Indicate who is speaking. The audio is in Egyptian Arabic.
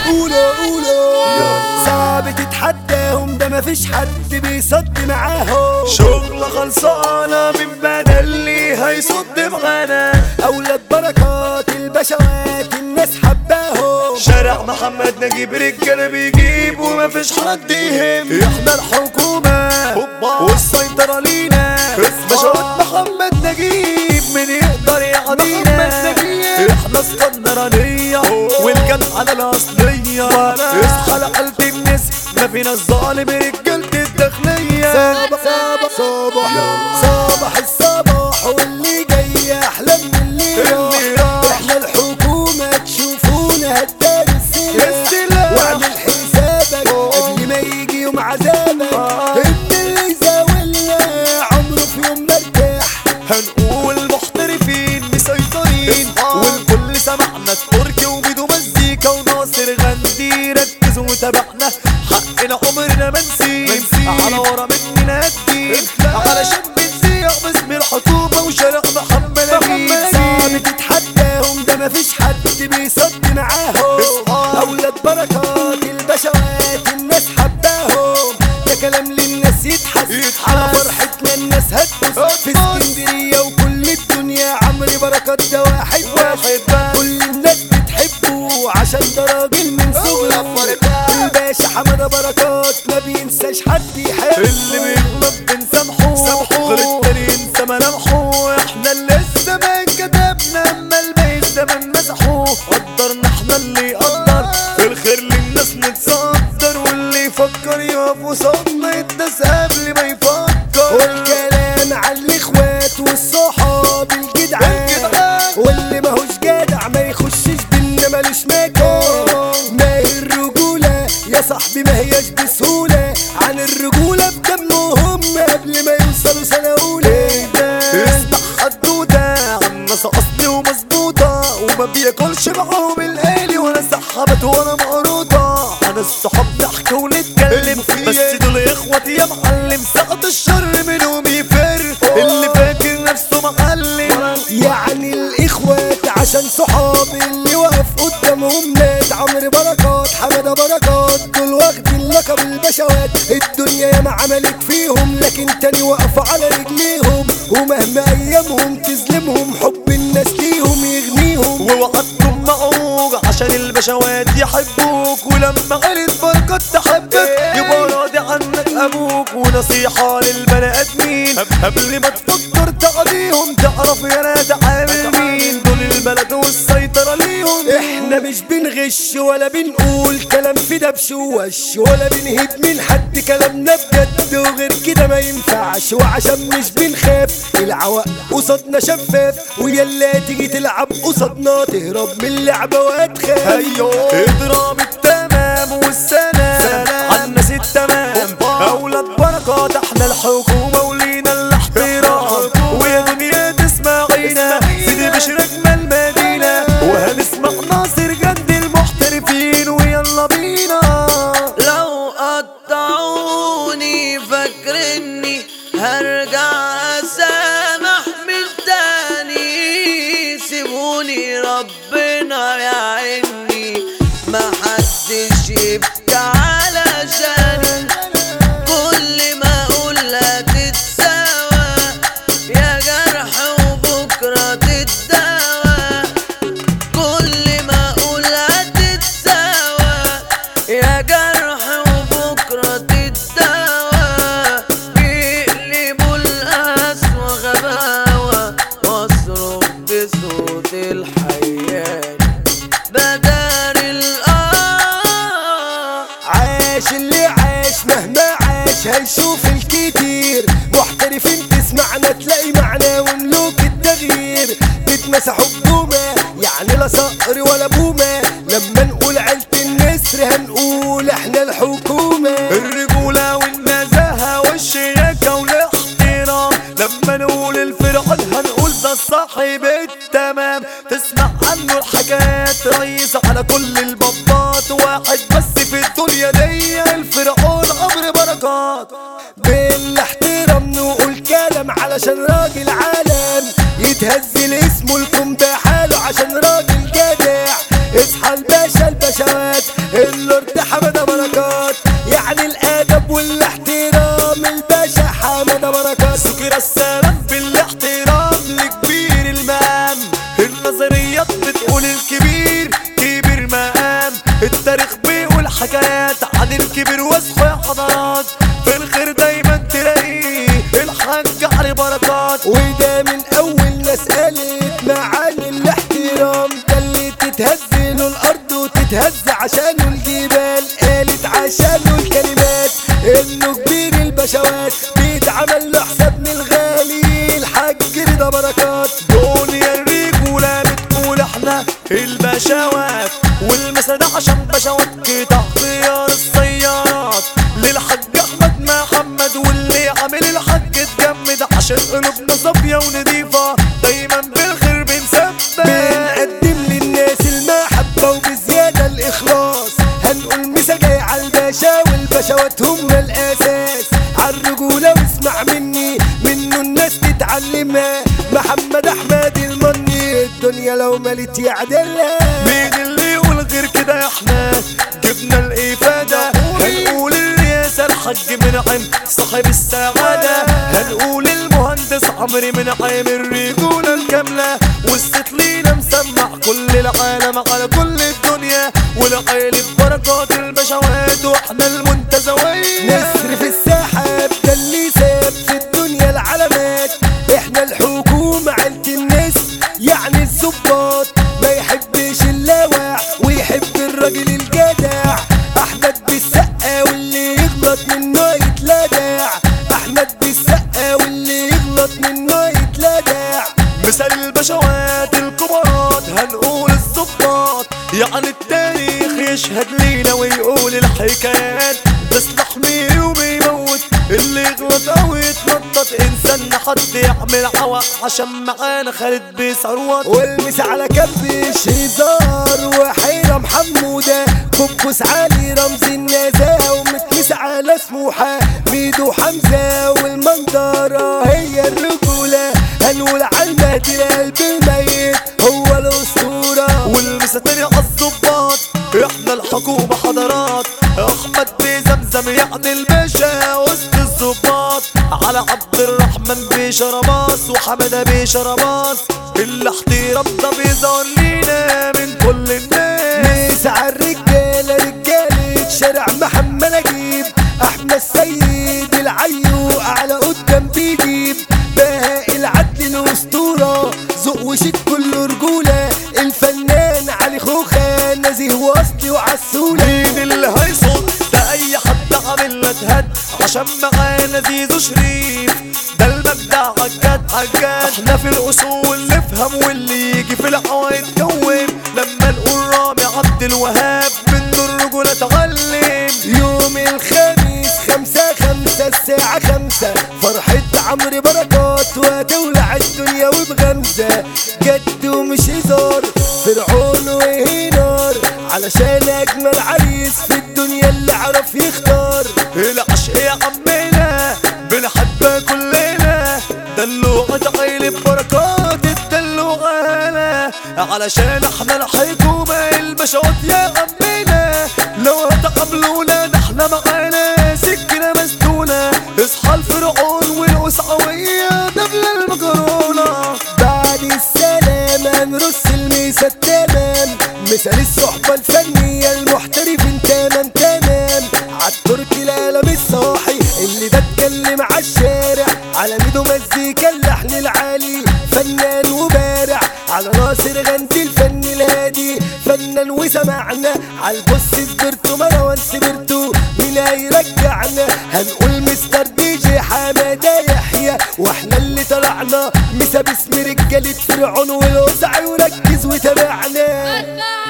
Speaker 1: قولوا قولوا صعب تتحداهم ده مفيش حد بيصد معاهم
Speaker 2: شغلة خلصانة من بدل اللي هيصد معانا
Speaker 1: اولاد بركات البشوات الناس حباهم
Speaker 2: شارع محمد نجيب رجالة بيجيب ومفيش حد يهم
Speaker 1: احنا الحكومة
Speaker 2: والسيطرة لينا بشوات محمد نجيب من يقدر يعدينا
Speaker 1: محمد نجيب.
Speaker 2: احنا اسكندرانية والجدعنة الأصلية اصحى لقلب الناس ما فينا الظالم رجالة الداخلية
Speaker 1: صباح صباح صباح صباح الصباح واللي جاي احلى من اللي
Speaker 2: اللي
Speaker 1: راح
Speaker 2: راح.
Speaker 1: احنا الحكومة تشوفونا هدار السلاح
Speaker 2: السلاح.
Speaker 1: واعمل حسابك قبل ما يجي يوم عذابك
Speaker 2: آه.
Speaker 1: انت اللي يزاولنا عمره في يوم مرتاح
Speaker 2: هنقول محترفين مسيطرين والكل سمعنا التركي وبيدو مزيكا وناصر غندي ركزوا وتابعنا حقنا عمرنا ما نسيب على ورا مننا الدين علشان بنسيح باسم الحكومة وشارع محمد أمين
Speaker 1: صعب تتحداهم ده مفيش حد بيصد معاهم
Speaker 2: اصحى.
Speaker 1: اولاد بركات البشوات الناس حباهم ده كلام للناس يتحس
Speaker 2: يتحس.
Speaker 1: على فرحتنا الناس هتبص في
Speaker 2: هتبص.
Speaker 1: اسكندريه وكل الدنيا عمرو بركات ده واحد
Speaker 2: واحد
Speaker 1: بس
Speaker 2: بس.
Speaker 1: كل الناس بتحبه عشان ده راجل من صغره الباشا حماده بركات ما بينساش حد يحبه
Speaker 2: اللي بيغلط بنسامحه
Speaker 1: سامحه.
Speaker 2: غلط تاني ينسى ملامحه احنا اللي الزمان كتبنا اما الباقي الزمان مسحه قدرنا احنا اللي يقدر في الخير للناس نتصدر واللي يفكر يقف وصدنا يتناس قبل ما يفكر
Speaker 1: والكلام على الاخوات والصحاب الجدعان
Speaker 2: الجدعان.
Speaker 1: واللي ماهوش جدع ما يخشش بينا مالوش مكان ما هي الرجولة يا صاحبي ما هياش بسهولة عن الرجولة بدمهم قبل ما يوصلوا سنة أولى
Speaker 2: اسمع حدودة عن ناس اصلي ومظبوطة وما بياكلش معاهم الالي ولا سحبت ولا مقروطة انا الصحاب ضحك ونتكلم بس دول اخواتي يا معلم سقط الشر منهم يفر اللي فاكر نفسه معلم
Speaker 1: يعني الإخوات عشان صحاب اللي واقف قدامهم ناس عمرو بركات حمادة بركات دول واخدين لقب البشوات الدنيا ياما عملت فيهم لكن تاني واقفة على رجليهم ومهما أيامهم تظلمهم حب الناس ليهم يغنيهم
Speaker 2: ووعدتم معوق عشان البشوات يحبوك ولما قالت بركات تحبك يبقى راضي عنك ابوك ونصيحة للبني ادمين قبل ما تفكر تعديهم تعرف يا ناس عامل مين دول البلد والسيطرة ليهم
Speaker 1: احنا مش بنغش ولا بنقول كلام في دبش ووش ولا بنهب من حد كلامنا بجد وغير كده ما ينفعش وعشان مش بنخاف العوق قصادنا شفاف ويلا تيجي تلعب قصادنا تهرب من اللعبة وهتخاف
Speaker 2: ايوه اضرب التمام والسلام على الناس التمام اولاد بركات احنا الحكومه ولينا الاحترام ويا دنيا تسمعينا سيدي بشر اجمل مدينه وهنسمع ناصر جد المحترفين ويلا بينا
Speaker 3: لو قطعوني فاكرني هرجع اسامح من تاني سيبوني ربنا يعيني ما حدش يبكي علشاني كل ما اقول هتتساوى يا جرح وبكره تتداوى كل ما اقول هتتساوى يا جرح وبكره تتداوى بيقلبوا القسوة غباوة واصرخ بصوت الحيان بدار الآه
Speaker 1: عاش اللي عاش مهما عاش هيشوف الكتير محترفين تسمعنا تلاقي معنا وملوك التغيير بيتمسحوا بجومة يعني لا صقر ولا بومة لما نقول عيلة النسر هنقول احنا الحكومة
Speaker 2: الرجولة والنزاهة والشياكة والاحترام لما نقول الفرعون هنقول ده صاحب التمام تسمع عنه الحكايات رئيس على كل البابات واحد بس في الدنيا دي الفرعون عمرو بركات
Speaker 1: بالاحترام نقول كلام علشان راجل عالم يتهز اسمه لكم بحاله عشان راجل جدع اصحى الباشا البشوات يعني الادب والاحترام الباشا حمد بركات
Speaker 2: سكر السلام بالاحترام لكبير المقام النظريات بتقول الكبير كبير مقام التاريخ بيقول حكايات عن الكبير وصحى حضارات في الخير دايما تلاقيه الحاج علي بركات
Speaker 1: وده من اول ناس قالت معاني الاحترام ده اللي تتهز له الارض وتتهز عشانه الجبال قالت عشانه الكلمات انه كبير البشوات بيتعمل له حساب من الغالي الحاج رضا بركات
Speaker 2: دنيا الرجولة بتقول احنا البشوات والمسا ده عشان بشوات قطع خيار السيارات للحاج احمد محمد واللي عامل الحاج اتجمد عشان قلوبنا صافية ونضيفة دايما بالخير بنثبت
Speaker 1: بنقدم للناس المحبة وبزيادة الإخلاص هنقول مسا جاي على الباشا والبشوات هم الأساس عالرجولة واسمع مني منه الناس تتعلمها محمد أحمد المني الدنيا لو ملت يعدلها
Speaker 2: مين اللي يقول غير كده احنا جبنا الافادة هنقول الرئاسة الحاج منعم صاحب السعادة هنقول المهندس عمرو منعم الرجولة الكاملة والست لينا مسمع كل العالم على كل الدنيا والعيلة بركات البشوات واحنا المنتزوين
Speaker 1: نسر في السحاب ده اللي ساب في الدنيا العلامات احنا الحكومة عيلة الناس يعني الظباط ما يحبش اللاوع ويحب الراجل الجدع احمد بالسقا واللي يغلط منه يتلدع احمد بالسقا واللي يغلط منه يتلدع
Speaker 2: مثل البشوات الكبارات هنقول الظباط يعني التاريخ يشهد لينا ويقول الحكايات بيصلح مين وبيموت اللي يغلط او يتنطط انسان حد يعمل عوق عشان معانا خالد بثروت
Speaker 1: والمس على كبش هزار وحيرة محمودة كبس علي رمز النزاهة ومتمس على سموحة ميدو حمزة والمنظرة هي الرجولة هنقول على المهدي القلب الميت هو الأسطورة
Speaker 2: والمساتير عالظباط احنا الحكومة حضارات احمد بزمزم يعني الباشا وسط الظباط على عبد الرحمن بشرباص وحمد بشرباص الاحترام ده بيظهر لينا من كل الناس
Speaker 1: نسعى الرجالة رجالة شارع محمد نجيب احمد السيد العيو اعلى قدام بيجيب باقي العدل الاسطورة ذوق وشيك كله رجولة الفنان علي خوخة نزيه واصلي وعسولة
Speaker 2: مين اللي هيصد ده اي حد عامل له تهد عشان معانا زيزو شريف ده المبدع عجاد عجاد احنا في الاصول نفهم واللي يجي في الهوا يتكون لما نقول رامي عبد الوهاب منه الرجولة اتعلم
Speaker 1: يوم الخميس خمسة خمسة الساعة خمسة فرحة عمرو بركات وهتولع الدنيا وبغمزة جد ومش هزار فرعون وهنار علشان أجمل عريس في الدنيا اللي عرف يختار
Speaker 2: العشق يا عمنا بنحبها كلنا دلوعة عيلة بركات الدلوعة علشان احنا الحكومة البشوات يا عمنا لو هتقابلونا ده احنا معانا سكنة مسدونة اصحى الفرعون والوسعوية دبل المكرونة
Speaker 1: بعد السلام هنرص الميسة التمام مثال الصحبة الفنية المحترفين تمام تمام عالتركي القلم الصاحي اللي ده اتكلم عالشارع على ميدو مزيكا اللحن العالي فنان وبارع على ناصر غندي الفن الهادي فنان وسمعنا عالبص سبرتو مروان سبرتو مين هيرجعنا هنقول مستر دي جي حمادة يحيى واحنا اللي طلعنا مسا باسم رجالة فرعون والوسع وركز وتابعنا
Speaker 4: الله